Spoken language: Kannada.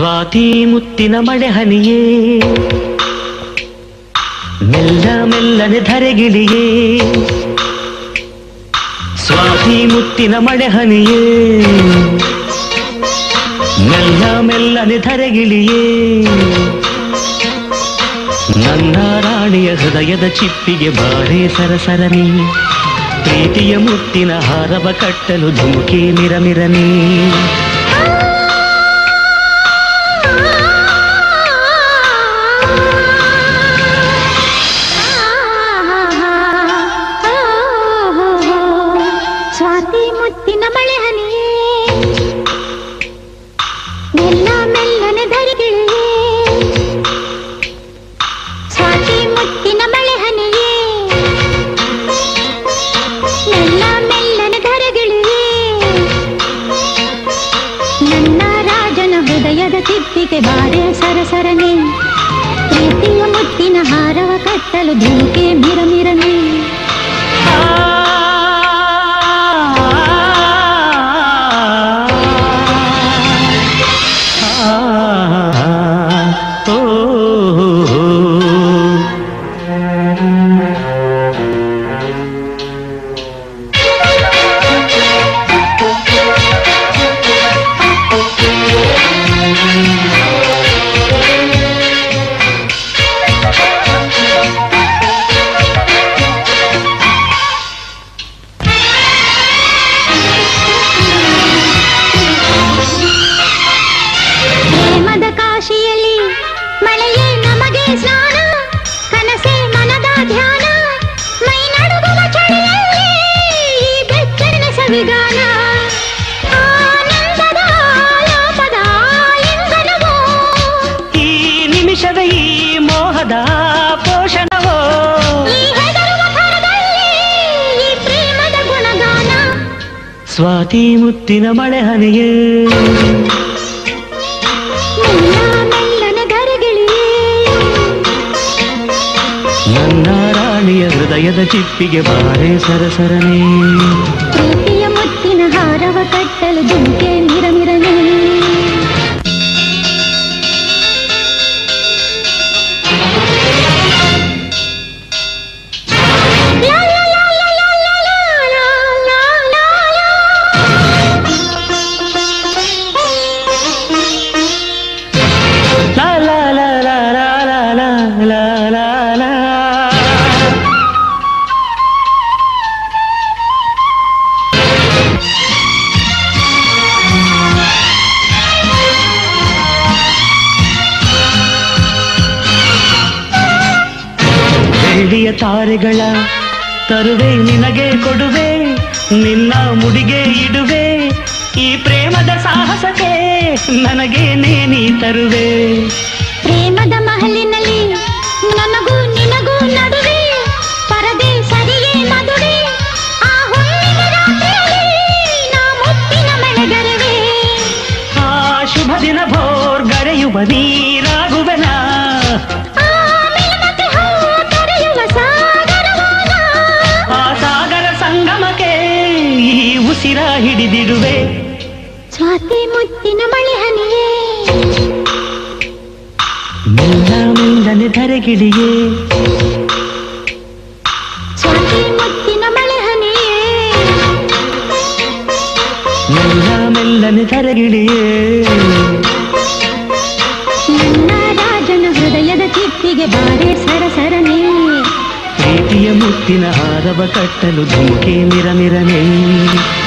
ಸ್ವಾತಿ ಮುತ್ತಿನ ಮಳೆ ಹನಿಯೇ ಮೆಲ್ಲ ಮೆಲ್ಲನೆ ಧರೆಗಿಳಿಯೇ ಸ್ವಾತಿ ಮುತ್ತಿನ ಮಳೆ ಹನಿಯೇ ಮೆಲ್ಲ ಮೆಲ್ಲನೆ ಧರೆಗಿಳಿಯೇ ನನ್ನ ರಾಣಿಯ ಹೃದಯದ ಚಿಪ್ಪಿಗೆ ಬಾರೆ ಸರಸರನಿ ಪ್ರೀತಿಯ ಮುತ್ತಿನ ಹಾರವ ಕಟ್ಟಲು ಧುಮುಕಿ ಮಿರಮಿರನಿ ಸ್ವಾತಿ ಮುತ್ತಿನ ಮಳೆ ಹನಿಯೇ ಮೆಲ್ಲ ಮೆಲ್ಲನೆ ಧರಿಗಿಳಿಯೇ ಸ್ವಾತಿ ಮುತ್ತಿನ ಮಳೆ ಹನಿಯೇ ಮೆಲ್ಲ ಮೆಲ್ಲನೆ ಧರೆಗಿಳಿಯೇ ನನ್ನ ರಾಜನ ಹೃದಯದ ತಿಪ್ಪಿಗೆ ಬಾರೆ ಸರಸರನೆ ಪ್ರೀತಿಯ ಮುತ್ತಿನ ಹಾರವ ಕಟ್ಟಲು ಧುಮುಕೆ ಮಿರಮಿರನೆ ಪ್ರೇಮದ ಕಾಶಿಯಲ್ಲಿ ಮಳೆಯೇ ನಮಗೆ ಸ್ನಾನ ಕನಸೇ ಮನದ ಧ್ಯಾನ ಮೈ ನಡುಗುವ ಚಳಿಯಲ್ಲಿ ಈ ಬೆಚ್ಚರಿನ ಸವಿಗಾನ ಆನಂದದ ಆಲಾಪದ ಇಂಧನವೋ ಈ ನಿಮಿಷದ ಈ ಮೋಹದ ಪೋಷಣವೋ ಈ ಹೆದರುವ ಥರದಲ್ಲಿ ಈ ಪ್ರೇಮದ ಗುಣಗಾನ ಸ್ವಾತಿ ಮುತ್ತಿನ ಮಳೆ ಹನಿಯೇ ಮೆಲ್ಲ ಮೆಲ್ಲನೆ ಧರೆಗಿಳಿಯೇ ನನ್ನ ರಾಣಿಯ ಹೃದಯದ ಚಿಪ್ಪಿಗೆ ಬಾರೆ ಸರಸರನೆ ಪ್ರೀತಿಯ ಮುತ್ತಿನ ಹಾರವ ಕಟ್ಟಲು ದುಂಕೆ ಮಿರಮಿರನೆ ಲಾ ಲಾ ಲಾ ಲಾ ಲಾ ಲಾ ಲಾ ಲಾ ಲಾ ಲಾ ಲಾ ಲಾ ಲಾ ಲಾ ಲಾ ಲಾ ಲಾ ಲಾ ಲಾ ಬೆಳ್ಳಿಯ ತಾರೆಗಳ ತರುವೆ ನಿನಗೆ ಕೊಡುವೆ ನಿನ್ನ ಮುಡಿಗೆ ಇಡುವೆ ಈ ಪ್ರೇಮದ ಸಾಹಸಕ್ಕೆ ನನಗೆ ನೇನಿ ತರುವೆ ಪ್ರೇಮದ ಮಹಲಿನಲ್ಲಿ ನನಗೂ ನಿನಗೂ ನಡುವೆ ಪರದೆ ಸರಿಯೇ ಮದುವೆ ಆ ಹುಣ್ಣಿಮೆ ರಾತ್ರಿಯಲ್ಲಿ ನಾ ಮುತ್ತಿನ ಮಳೆಗರವೇ ಆ ಶುಭ ದಿನ ಭೋರ್ ಗರೆಯುವ ನೀರಾಗುವೆನ ಆ ಮಿಲನಕ್ಕೆ ಹೂ ತೊರೆಯುವ ಸಾಗರವಾನ ಆ ಸಾಗರ ಸಂಗಮಕ್ಕೆ ಈ ಉಸಿರ ಹಿಡಿದಿಡುವೆ ಸ್ವಾತಿ ಮುತ್ತಿನ ಮಳೆ ಹನಿಯೇ ಮೆಲ್ಲ ಮೆಲ್ಲನೆ ಧರೆಗಿಳಿಯೇ ಸ್ವಾತಿ ಮುತ್ತಿನ ಮಳೆ ಹನಿಯೇ ಮೆಲ್ಲ ಮೆಲ್ಲನೆ ಧರೆಗಿಳಿಯೇ ನನ್ನ ರಾಜನ ಹೃದಯದ ಚಿಪ್ಪಿಗೆ ಬಾರೆ ಸರಸರನೆ ಪ್ರೀತಿಯ ಮುತ್ತಿನ ಹಾರವ ಕಟ್ಟಲು ಧುಮುಕೆ ಮಿರಮಿರನೆ